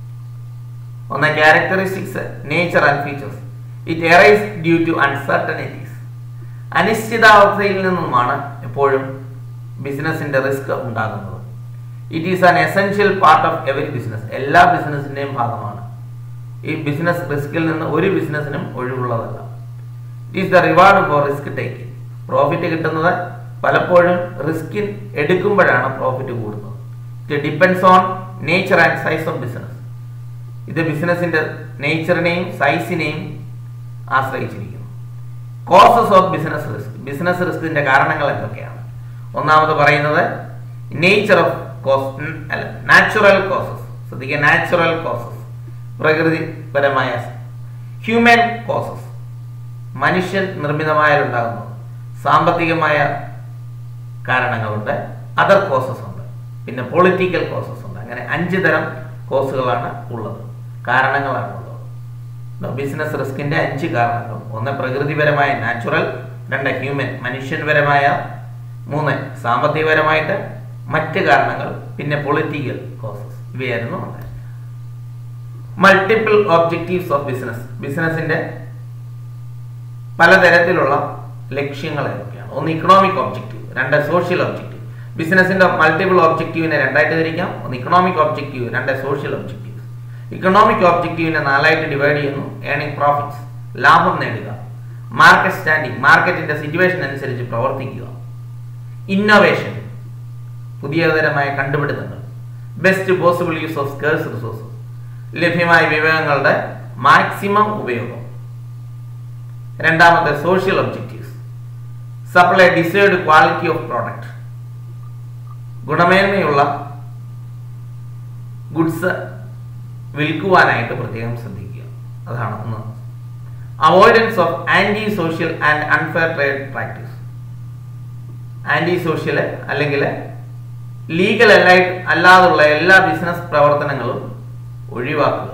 ഒന്ന് characteristics nature and features it arise due to uncertainties അനിശ്ചിതാവസ്ഥയിൽ നിന്നുമാണ് എപ്പോഴും ബിസിനസിന്റെ റിസ്ക് ഉണ്ടാകുന്നത് it is an essential part of every business എല്ലാ ബിസിനസിന്റെയും ഭാഗമാണ് ഈ ബിസിനസ് റിസ്കിൽ നിന്ന് ഒരു ബിസിനസ്സിനും ഒഴിവുള്ളതല്ല it is the reward for risk taking profit കിട്ടുന്നത് പലപ്പോഴും റിസ്കിൻ എടുക്കുമ്പോഴാണ് പ്രോഫിറ്റ് കൂടുന്നത് it depends on nature and size of business ഇത് ബിസിനസിന്റെ നേച്ചറിനെയും സൈസിനെയും ആശ്രയിച്ചിരിക്കുന്നു causes of business risk business റിസ്കിന്റെ കാരണങ്ങൾ എന്തൊക്കെയാണ് ഒന്നാമത് പറയുന്നത് നേച്ചർ ഓഫ് കോസ് അല്ല നാച്ചുറൽ കോസസ് ശ്രദ്ധിക്കുക നാച്ചുറൽ കോസസ് പ്രകൃതിപരമായ ഹ്യൂമൻ കോസസ് മനുഷ്യൻ നിർമ്മിതമായാലുണ്ടാകുന്നത് സാമ്പത്തികമായ കാരണങ്ങളുണ്ട് അതർ കോസസ് ഉണ്ട് പിന്നെ പൊളിറ്റിക്കൽ കോസസ് ഉണ്ട് അങ്ങനെ അഞ്ച് തരം കോസുകളാണ് ഉള്ളത് കാരണങ്ങളാണ് ഉള്ളത് ബിസിനസ് റിസ്കിന്റെ അഞ്ച് കാരണങ്ങൾ ഒന്ന് പ്രകൃതിപരമായ നാച്ചുറൽ രണ്ട് ഹ്യൂമൻ മനുഷ്യൻപരമായ മൂന്ന് സാമ്പത്തികപരമായിട്ട് മറ്റ് കാരണങ്ങൾ പിന്നെ പൊളിറ്റിക്കൽ കോസസ് ഇവയായിരുന്നു ഒന്ന് മൾട്ടിപ്പിൾ ഒബ്ജക്റ്റീവ്സ് ഓഫ് ബിസിനസ് ബിസിനസിന്റെ പലതരത്തിലുള്ള ലക്ഷ്യങ്ങൾ ഏതൊക്കെയാണ് ഒന്ന് ഇക്കണോമിക് ഒബ്ജക്റ്റീവ് രണ്ട് സോഷ്യൽ ഒബ്ജക്റ്റീവ് ബിസിനസിന്റെ മൾട്ടിപ്പിൾ ഒബ്ജക്റ്റീവിനെ രണ്ടായിട്ട് തിരിക്കാം ഒന്ന് ഇക്കണോമിക് ഒബ്ജക്റ്റീവ് രണ്ട് സോഷ്യൽ ഒബ്ജക്റ്റീവ് ഇക്കണോമിക് ഒബ്ജക്റ്റീവിനെ നാലായിട്ട് ഡിവൈഡ് ചെയ്യുന്നു ഏണിംഗ് പ്രോഫിറ്റ്സ് ലാഭം നേടുക മാർക്കറ്റ് സ്റ്റാൻഡിംഗ് മാർക്കറ്റിന്റെ സിറ്റുവേഷൻ അനുസരിച്ച് പ്രവർത്തിക്കുക ഇന്നോവേഷൻ പുതിയതരമായ കണ്ടുപിടുത്തങ്ങൾ best possible use of scarce resources ലഭ്യമായ വിഭവങ്ങളുടെ മാക്സിമം ഉപയോഗം രണ്ടാമത്തെ social objectives supply desired quality of product ഗുണമേന്മയുള്ള ഗുഡ്സ് വിൽക്കുവാനായിട്ട് പ്രത്യേകം ശ്രദ്ധിക്കുക അതാണ് ഒന്ന് avoidance of anti social and unfair trade practice anti social അല്ലെങ്കിൽ ലീഗൽ അല്ലായി അല്ലാതുള്ള എല്ലാ ബിസിനസ് പ്രവർത്തനങ്ങളും ഒഴിവാക്കുക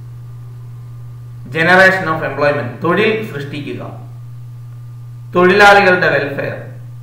ജനറേഷൻ ഓഫ് എംപ്ലോയ്മെന്റ് തൊഴിൽ സൃഷ്ടിക്കുക തൊഴിലാളികളുടെ വെൽഫെയർ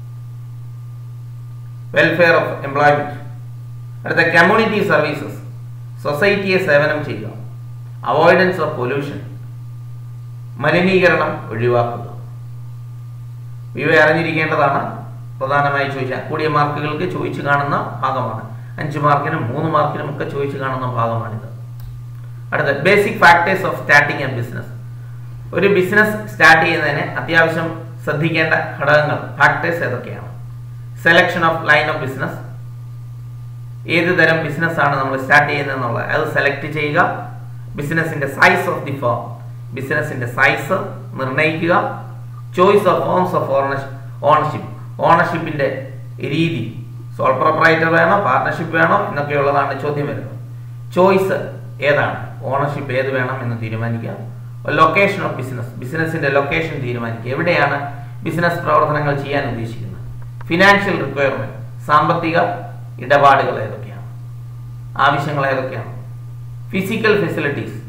വെൽഫെയർ ഓഫ് എംപ്ലോയ്മെന്റ് അടുത്ത കമ്മ്യൂണിറ്റി സർവീസസ് സൊസൈറ്റിയെ സേവനം ചെയ്യുക അവോയ്ഡൻസ് ഓഫ് പൊല്യൂഷൻ മലിനീകരണം ഒഴിവാക്കുക ഇവ അറിഞ്ഞിരിക്കേണ്ടതാണ് പ്രധാനമായി ചോദിച്ചാൽ കൂടിയ മാർക്കുകൾക്ക് ചോദിച്ചു കാണുന്ന ഭാഗമാണ് അഞ്ച് മാർക്കിനും മൂന്ന് മാർക്കിനും ഒക്കെ ചോദിച്ചു കാണുന്ന ഭാഗമാണിത് അടുത്ത basic factors of starting a business ഒരു ബിസിനസ് സ്റ്റാർട്ട് ചെയ്യുന്നതിന് അത്യാവശ്യം ശ്രദ്ധിക്കേണ്ട ഘടകങ്ങൾ ഫാക്ടേഴ്സ് ഏതൊക്കെയാണ് selection of line of business ഏത് തരം ബിസിനസ് ആണ് നമ്മൾ സ്റ്റാർട്ട് ചെയ്യുന്നത് എന്നുള്ളത് അത് സെലക്ട് ചെയ്യുക ബിസിനസിന്റെ സൈസ് ഓഫ് ദി ഫോം ബിസിനസിന്റെ സൈസ് നിർണ്ണയിക്കുക choice of forms of ownership ഓണർഷിപ്പിന്റെ രീതി സോൾ പ്രൊപ്പറൈറ്റർ വേണോ പാർട്ണർഷിപ്പ് വേണോ എന്നൊക്കെയുള്ളതാണ് ചോദ്യം വരുന്നത് ചോയ്സ് ഏതാണ് ഓണർഷിപ്പ് ഏത് വേണം എന്ന് തീരുമാനിക്കുക ലൊക്കേഷൻ ഓഫ് ബിസിനസ് ബിസിനസിന്റെ ലൊക്കേഷൻ തീരുമാനിക്കുക എവിടെയാണ് ബിസിനസ് പ്രവർത്തനങ്ങൾ ചെയ്യാൻ ഉദ്ദേശിക്കുന്നത് ഫിനാൻഷ്യൽ റിക്വയർമെന്റ് സാമ്പത്തിക ഇടപാടുകൾ ഏതൊക്കെയാണ് ആവശ്യങ്ങൾ ഏതൊക്കെയാണ് ഫിസിക്കൽ ഫെസിലിറ്റീസ്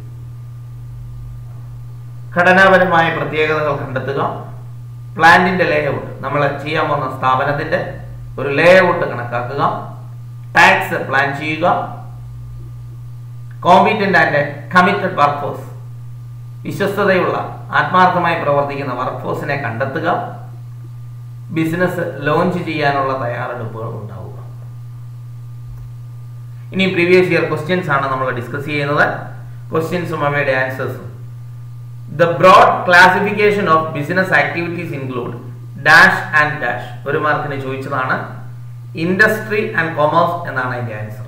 ഘടനാപരമായ പ്രത്യേകതകൾ കണ്ടെത്തുക പ്ലാന്റിന്റെ ലേഔട്ട് നമ്മൾ ചെയ്യാൻ പോകുന്ന സ്ഥാപനത്തിന്റെ ഒരു ലേഔട്ട് കണക്കാക്കുക ടാക്സ് പ്ലാൻ ചെയ്യുക കോമ്പീറ്റന്റ് ആൻഡ് കമ്മിറ്റഡ് വർക്ക്ഫോഴ്സ് വിശ്വസ്തതയുള്ള ആത്മാർത്ഥമായി പ്രവർത്തിക്കുന്ന വർക്ക്ഫോഴ്സിനെ കണ്ടെത്തുക ബിസിനസ് ലോഞ്ച് ചെയ്യാനുള്ള തയ്യാറെടുപ്പുകൾ ഉണ്ടാവുക ഇനി പ്രീവിയസ് ഇയർ ക്വസ്റ്റ്യൻസ് ആണ് നമ്മൾ ഡിസ്കസ് ചെയ്യുന്നത് ക്വസ്റ്റ്യൻസും അവയുടെ ആൻസേഴ്സും the broad classification of business activities include dash and dash ഒരു മാർക്കിന് ചോദിച്ചതാണ് ഇൻഡസ്ട്രി ആൻഡ് കൊമേഴ്സ് എന്നാണ് അതിന്റെ ആൻസർ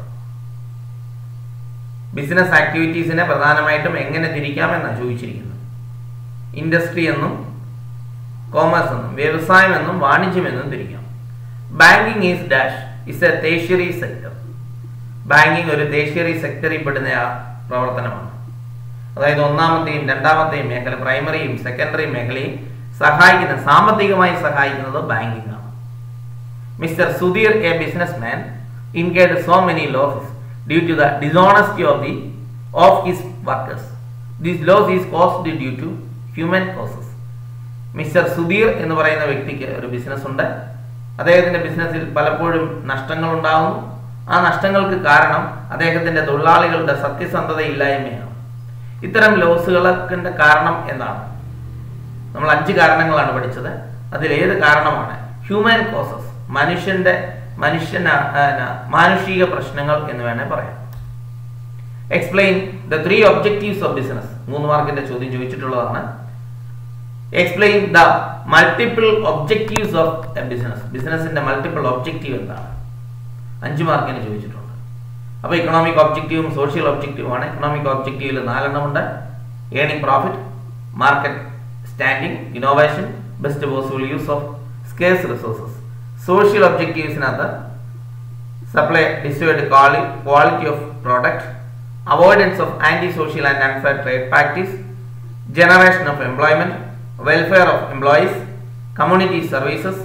ബിസിനസ് ആക്ടിവിറ്റീസിനെ പ്രധാനമായിട്ടും എങ്ങനെ തിരിക്കാമെന്നാണ് ചോദിച്ചിരിക്കുന്നത് ഇൻഡസ്ട്രി എന്നും കോമേഴ്സ് എന്നും വ്യവസായം എന്നും വാണിജ്യം എന്നും തിരിക്കാം banking is dash is a tertiary sector banking ഒരു തേഷ്യറി സെക്ടറിൽ പെടുന്ന ആ പ്രവർത്തനമാണ് അതായത് ഒന്നാമത്തെയും രണ്ടാമത്തെയും മേഖല പ്രൈമറിയും സെക്കൻഡറി മേഖലയും സഹായിക്കുന്ന സാമ്പത്തികമായി സഹായിക്കുന്നത് ബാങ്കിങ് ആണ് mister Sudheer a businessman incurred so many losses due to the dishonesty of the of his workers this loss is caused due to human causes mister Sudheer എന്ന് പറയുന്ന വ്യക്തിക്ക് ഒരു ബിസിനസ് ഉണ്ട് അദ്ദേഹത്തിന്റെ ബിസിനസ്സിൽ പലപ്പോഴും നഷ്ടങ്ങൾ ഉണ്ടാകുന്നു ആ നഷ്ടങ്ങൾക്ക് കാരണം അദ്ദേഹത്തിന്റെ തൊഴിലാളികളുടെ സത്യസന്ധതയില്ലായ്മയാണ് ഇത്തരം ലോസുകൾക്ക് കാരണം എന്താണ് നമ്മൾ അഞ്ച് കാരണങ്ങളാണ് പഠിച്ചത് അതിൽ ഏത് കാരണമാണ് ഹ്യൂമൻ കോസസ് മനുഷ്യന്റെ മനുഷ്യന മാനുഷിക പ്രശ്നങ്ങൾ എന്ന് വേണേൽ പറയാം explain the three objectives of business മൂന്ന് മാർക്കിന്റെ ചോദ്യം ചോദിച്ചിട്ടുള്ളതാണ് explain the multiple objectives of a business ബിസിനസിന്റെ മൾട്ടിപ്പിൾ ഒബ്ജക്റ്റീവ് എന്താണ് അഞ്ച് മാർക്കിന് ചോദിച്ചിട്ടുണ്ട് അപ്പോൾ ഇക്കണോമിക് ഒബ്ജക്റ്റീവും സോഷ്യൽ ഒബ്ജക്റ്റീവുമാണ് ഇക്കണോമിക് ഒബ്ജക്റ്റീവിൽ നാലെണ്ണം ഉണ്ട് earning profit market standing innovation best possible use of scarce resources സോഷ്യൽ ഒബ്ജക്റ്റീവ്സിനകത്ത് supply desired quality of product avoidance of anti social and unfair trade practice generation of employment welfare of employees community services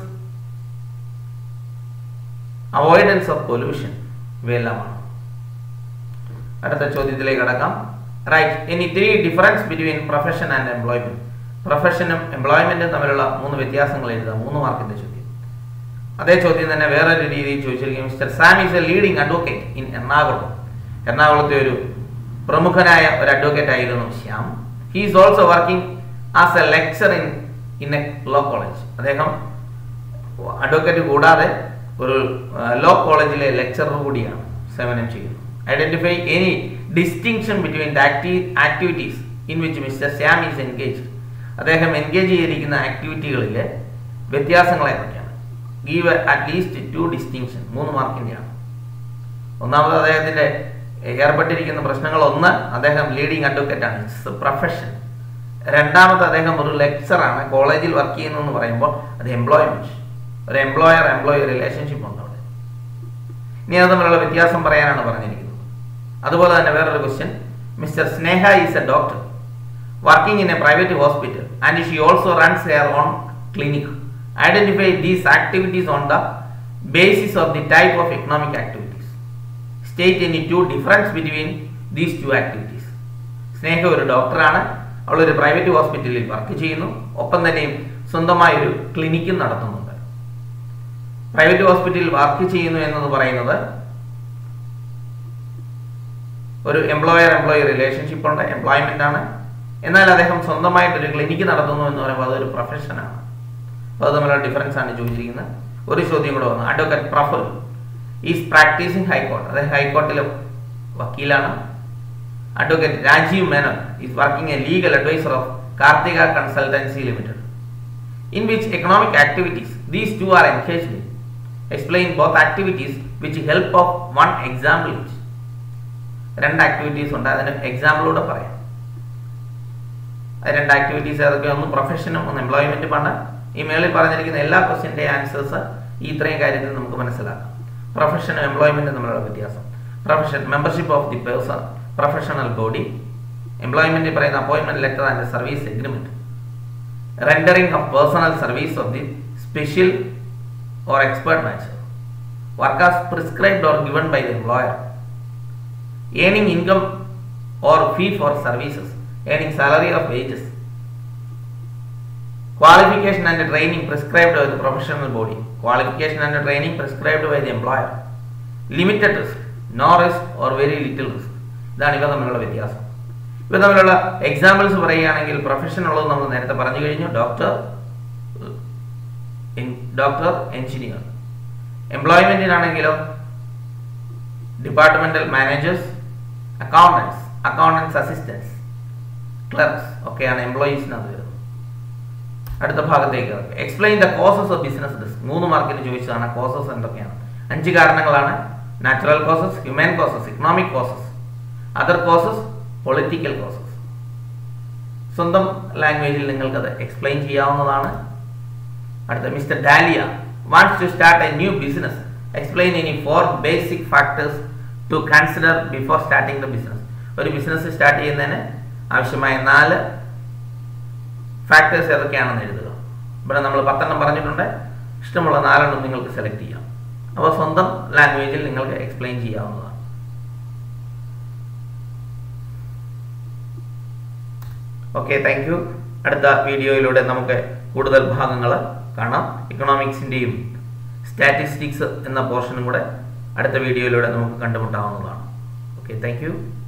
avoidance of pollution ഇവയെല്ലാമാണ് അടുത്ത ചോദ്യത്തിലേക്ക് കടക്കാം right ഇനി three difference between profession and employment പ്രൊഫഷനും എംപ്ലോയ്മെന്റും തമ്മിലുള്ള മൂന്ന് വ്യത്യാസങ്ങൾ എഴുതാം മൂന്ന് മാർക്കിന്റെ ചോദ്യം അതേ ചോദ്യം തന്നെ വേറൊരു രീതിയിൽ ചോദിച്ചിരിക്കും mister Sam is a leading advocate in Ernakulam എറണാകുളത്തെ ഒരു പ്രമുഖനായ ഒരു അഡ്വക്കേറ്റ് ആയിരുന്നു Shyam he is also working as a lecture in in a law college അദ്ദേഹം അഡ്വക്കേറ്റ് കൂടാതെ ഒരു ലോ കോളേജിലെ ലെക്ചറർ കൂടിയാണ് സേവനം ചെയ്യുന്നത് identify any distinction between the activities in which mister Shyam is engaged അദ്ദേഹം എൻഗേജ് ചെയ്തിരിക്കുന്ന ആക്ടിവിറ്റികളിലെ വ്യത്യാസങ്ങൾ ഏതൊക്കെയാണ് ഗീവ് അറ്റ്ലീസ്റ്റ് ടു ഡിസ്റ്റിങ്ഷൻ മൂന്ന് മാർക്കിൻ്റെയാണ് ഒന്നാമത് അദ്ദേഹത്തിന്റെ ഏർപ്പെട്ടിരിക്കുന്ന പ്രശ്നങ്ങൾ ഒന്ന് അദ്ദേഹം ലീഡിംഗ് അഡ്വക്കേറ്റ് ആണ് ഇറ്റ്സ് പ്രൊഫഷൻ രണ്ടാമത് അദ്ദേഹം ഒരു ലെക്ചറാണ് കോളേജിൽ വർക്ക് ചെയ്യുന്നു എന്ന് പറയുമ്പോൾ അത് എംപ്ലോയ്മെന്റ് ഒരു എംപ്ലോയർ എംപ്ലോയി റിലേഷൻഷിപ്പ് ഉണ്ട് അവിടെ ഇനി അത് തമ്മിലുള്ള വ്യത്യാസം പറയാനാണ് പറഞ്ഞിരിക്കുന്നത് അതുപോലെ തന്നെ വേറൊരു question mister Sneha is a doctor working in a private hospital and she also runs her own clinic identify these activities on the basis of the type of economic activities state any two difference between these two activities Sneha ഒരു ഡോക്ടറാണ് അവൾ ഒരു private ഹോസ്പിറ്റലിൽ work ചെയ്യുന്നു ഒപ്പം തന്നെയും സ്വന്തമായ ഒരു ക്ലിനിക്കും നടത്തുന്നുണ്ട് പ്രൈവറ്റ് ഹോസ്പിറ്റലിൽ വർക്ക് ചെയ്യുന്നു എന്നത് പറയുന്നത് ഒരു എംപ്ലോയർ എംപ്ലോയി റിലേഷൻഷിപ്പ് ഉണ്ട് എംപ്ലോയ്മെന്റ് ആണ് എന്നാൽ അദ്ദേഹം സ്വന്തമായിട്ട് ഒരു ക്ലിനിക്ക് നടത്തുന്നു എന്ന് പറയുമ്പോൾ അതൊരു പ്രൊഫഷനാണ് അപ്പോൾ അത് തമ്മിലുള്ള ഡിഫറൻസ് ആണ് ചോദിച്ചിരിക്കുന്നത് ഒരു ചോദ്യം കൂടെ വന്നു അഡ്വക്കേറ്റ് പ്രഫർ ഈസ് പ്രാക്ടീസിങ് ഹൈക്കോർട്ട് അദ്ദേഹം ഹൈക്കോർട്ടിലെ വക്കീലാണ് advocate Rajeev Menon is working a legal adviser of Karthika consultancy limited in which economic activities these two are engaged explain both activities which help of one example which രണ്ട് ആക്ടിവിറ്റീസ് ഉണ്ട് അതിന് എക്സാമ്പിളൂടെ പറയാം രണ്ട് ആക്ടിവിറ്റീസ് ഏതൊക്കെ ഒന്ന് പ്രൊഫഷനും ഒന്ന് എംപ്ലോയ്മെന്റുമാണ് ഈ മേളിൽ പറഞ്ഞിരിക്കുന്ന എല്ലാ ക്വസ്റ്റിൻ്റെ ആൻസേഴ്സ് ഈ ഇത്രയും കാര്യത്തിൽ നമുക്ക് മനസ്സിലാക്കാം പ്രൊഫഷനും എംപ്ലോയ്മെന്റും തമ്മിലുള്ള വ്യത്യാസം profession membership of the person professional body എംപ്ലോയ്മെന്റിൽ പറയുന്ന appointment letter and service agreement rendering of personal service of the special or expert nature work as prescribed or given by the employer earning income or fee for services earning salary of wages qualification and training prescribed by the professional body qualification and training prescribed by the employer limited risk no risk or very little risk ഇതാണ് ഇവ തമ്മിലുള്ള വ്യത്യാസം ഇവ തമ്മിലുള്ള examples പറയുകയാണെങ്കിൽ profession ഉള്ളത് നമ്മൾ നേരത്തെ പറഞ്ഞു കഴിഞ്ഞു ഡോക്ടർ ഡോക്ടർ എഞ്ചിനീയർ എംപ്ലോയ്മെന്റിനാണെങ്കിലോ departmental managers accountants accountants assistants clerks ഒക്കെയാണ് എംപ്ലോയീസിനകത്ത് വരുന്നത് അടുത്ത ഭാഗത്തേക്ക് explain the causes of business risk മൂന്ന് മാർക്കിന് ചോദിച്ചതാണ് കോസസ് എന്തൊക്കെയാണ് അഞ്ച് കാരണങ്ങളാണ് natural causes human causes economic causes other causes political causes സ്വന്തം ലാംഗ്വേജിൽ നിങ്ങൾക്കത് എക്സ്പ്ലെയിൻ ചെയ്യാവുന്നതാണ് അടുത്ത mister Dalia wants to start a new business explain any four basic factors to consider before starting the business ഒരു ബിസിനസ് സ്റ്റാർട്ട് ചെയ്യുന്നതിന് ആവശ്യമായ നാല് factors ഏതൊക്കെയാണെന്ന് എഴുതുക ഇവിടെ നമ്മൾ പത്തെണ്ണം പറഞ്ഞിട്ടുണ്ട് ഇഷ്ടമുള്ള നാലെണ്ണം നിങ്ങൾക്ക് സെലക്ട് ചെയ്യാം അപ്പോൾ സ്വന്തം ലാംഗ്വേജിൽ നിങ്ങൾക്ക് എക്സ്പ്ലെയിൻ ചെയ്യാവുന്നതാണ് ഓക്കെ താങ്ക് യു അടുത്ത വീഡിയോയിലൂടെ നമുക്ക് കൂടുതൽ ഭാഗങ്ങൾ കാണാം ഇക്കണോമിക്സിൻ്റെയും സ്റ്റാറ്റിസ്റ്റിക്സ് എന്ന പോർഷനും കൂടെ അടുത്ത വീഡിയോയിലൂടെ നമുക്ക് കണ്ടുമുട്ടാവുന്നതാണ് ഓക്കെ താങ്ക് യു